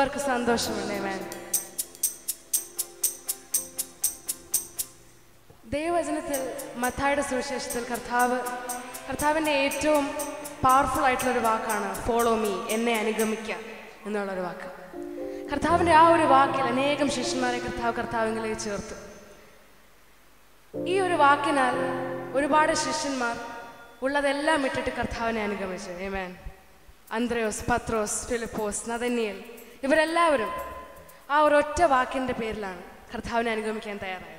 പേർക്ക് സന്തോഷമുണ്ട് മാൻ ദൈവവചനത്തിൽ മത്തായുടെ സുവിശേഷത്തിൽ കർത്താവ് കർത്താവിൻ്റെ ഏറ്റവും പവർഫുൾ ആയിട്ടുള്ളൊരു വാക്കാണ് ഫോളോ മീ എന്നെ അനുഗമിക്കുക എന്നുള്ളൊരു വാക്ക് കർത്താവിൻ്റെ ആ ഒരു വാക്കിൽ അനേകം ശിഷ്യന്മാരെ കർത്താവ് കർത്താവിലേക്ക് ചേർത്തു ഈ ഒരു വാക്കിനാൽ ഒരുപാട് ശിഷ്യന്മാർ ഉള്ളതെല്ലാം ഇട്ടിട്ട് കർത്താവിനെ അനുഗമിച്ചു ഏമേൻ അന്ത്രയോസ് പത്രോസ് ഫിലിപ്പോസ് നദനിയൽ ഇവരെല്ലാവരും ആ ഒരൊറ്റ വാക്കിൻ്റെ പേരിലാണ് കർത്താവിനെ അനുഗമിക്കാൻ തയ്യാറായത്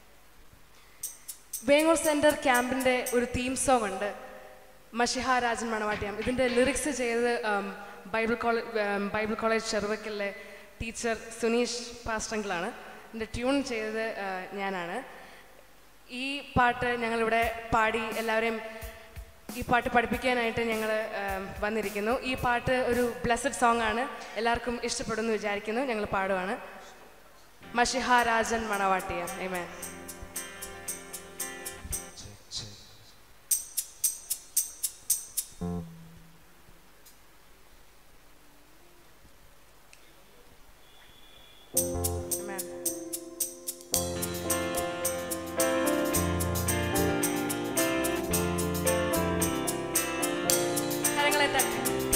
വേങ്ങൂർ സെൻറ്റർ ക്യാമ്പിൻ്റെ ഒരു തീം സോങ് ഉണ്ട് മഷിഹ രാജൻ മണവാട്ടിയം ഇതിൻ്റെ ലിറിക്സ് ചെയ്തത് ഉം, ബൈബിൾ കോളേജ് ബൈബിൾ കോളേജ് ചെറുവക്കലിലെ ടീച്ചർ സുനീഷ് പാസ്റ്റങ്കിളാണ് ഇതിൻ്റെ ട്യൂൺ ചെയ്തത് ആ, ഞാനാണ് ഈ പാട്ട് ഞങ്ങളിവിടെ പാടി എല്ലാവരെയും ഈ പാട്ട് പഠിപ്പിക്കാനായിട്ട് ഞങ്ങൾ വന്നിരിക്കുന്നു ഈ പാട്ട് ഒരു ബ്ലെസ്സഡ് സോങ് ആണ് എല്ലാവർക്കും ഇഷ്ടപ്പെടുമെന്ന് വിചാരിക്കുന്നു ഞങ്ങൾ പാടുവാണ് മഷിഹ രാജൻ മണവാട്ടിയം ഏമേ Amen. കരങ്ങളെ തട്ടി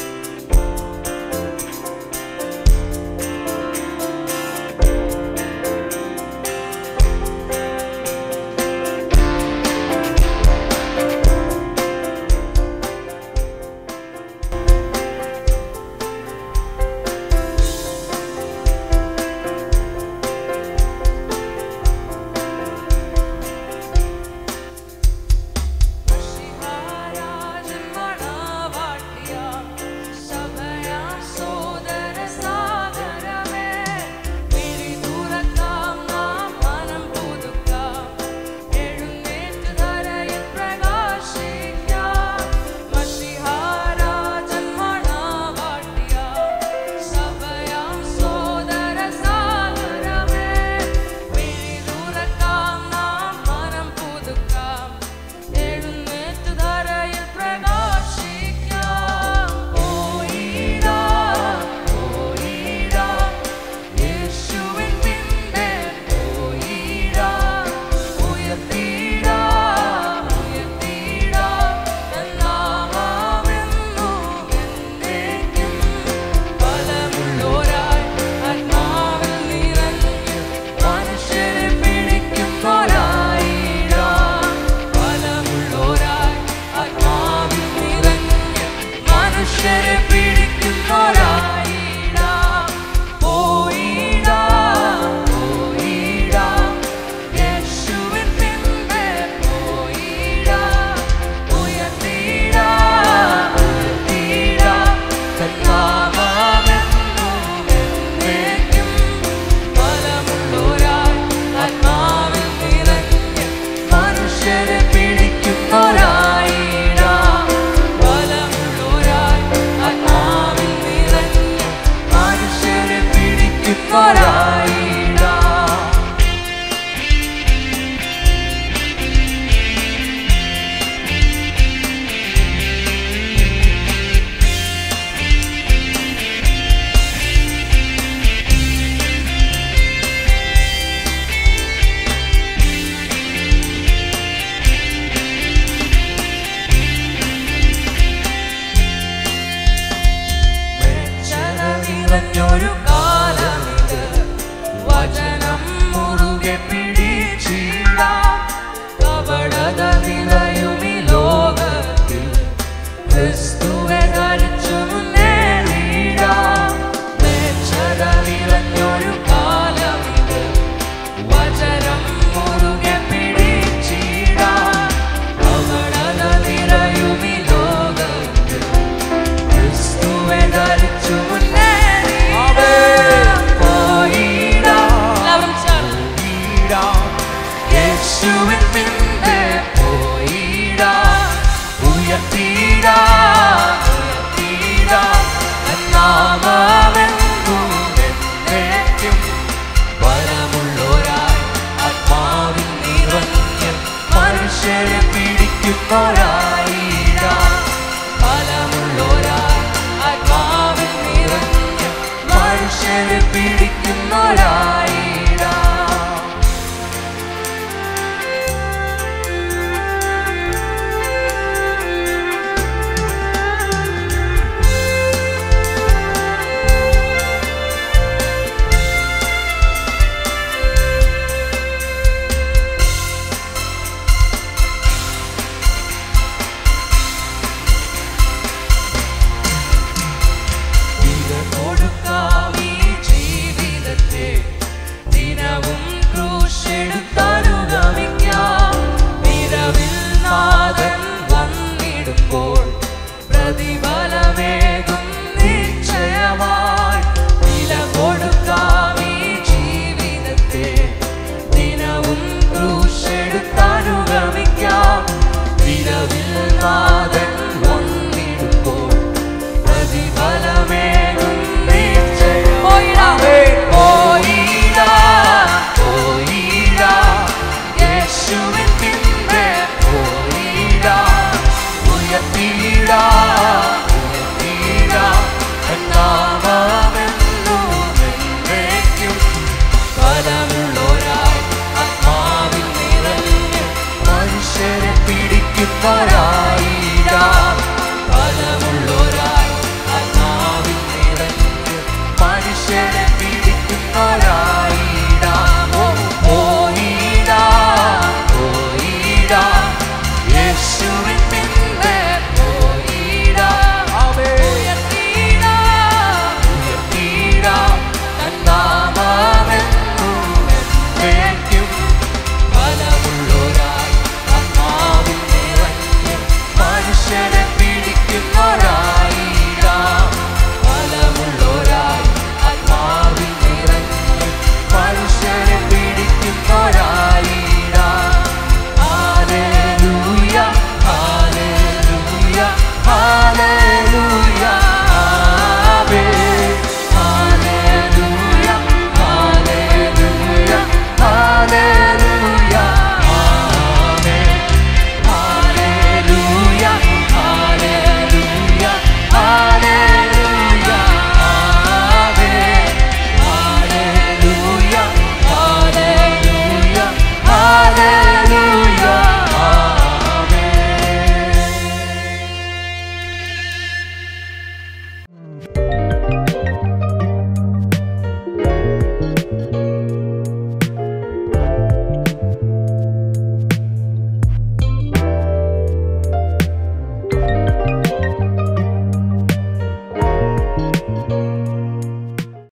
മനുഷ്യരെ പിടിക്കുന്നൊരായിടാ പോയിടാ പോയിടാ യേശുവിൻ പിൻപേ പോയിടാ ഉയർത്തിടാ ഉയർത്തിടാ കർത്താവാമെന്നും എന്നേക്കും ബലമുള്ളോരായി ആത്മാവിൽ നിറഞ്ഞ് മനുഷ്യരെ പിടിക്കുന്നൊരായിടാ ബലമുള്ളോരായി ആത്മാവിൽ നിറഞ്ഞ് മനുഷ്യരെ പിടിക്കുന്നൊരായിടാ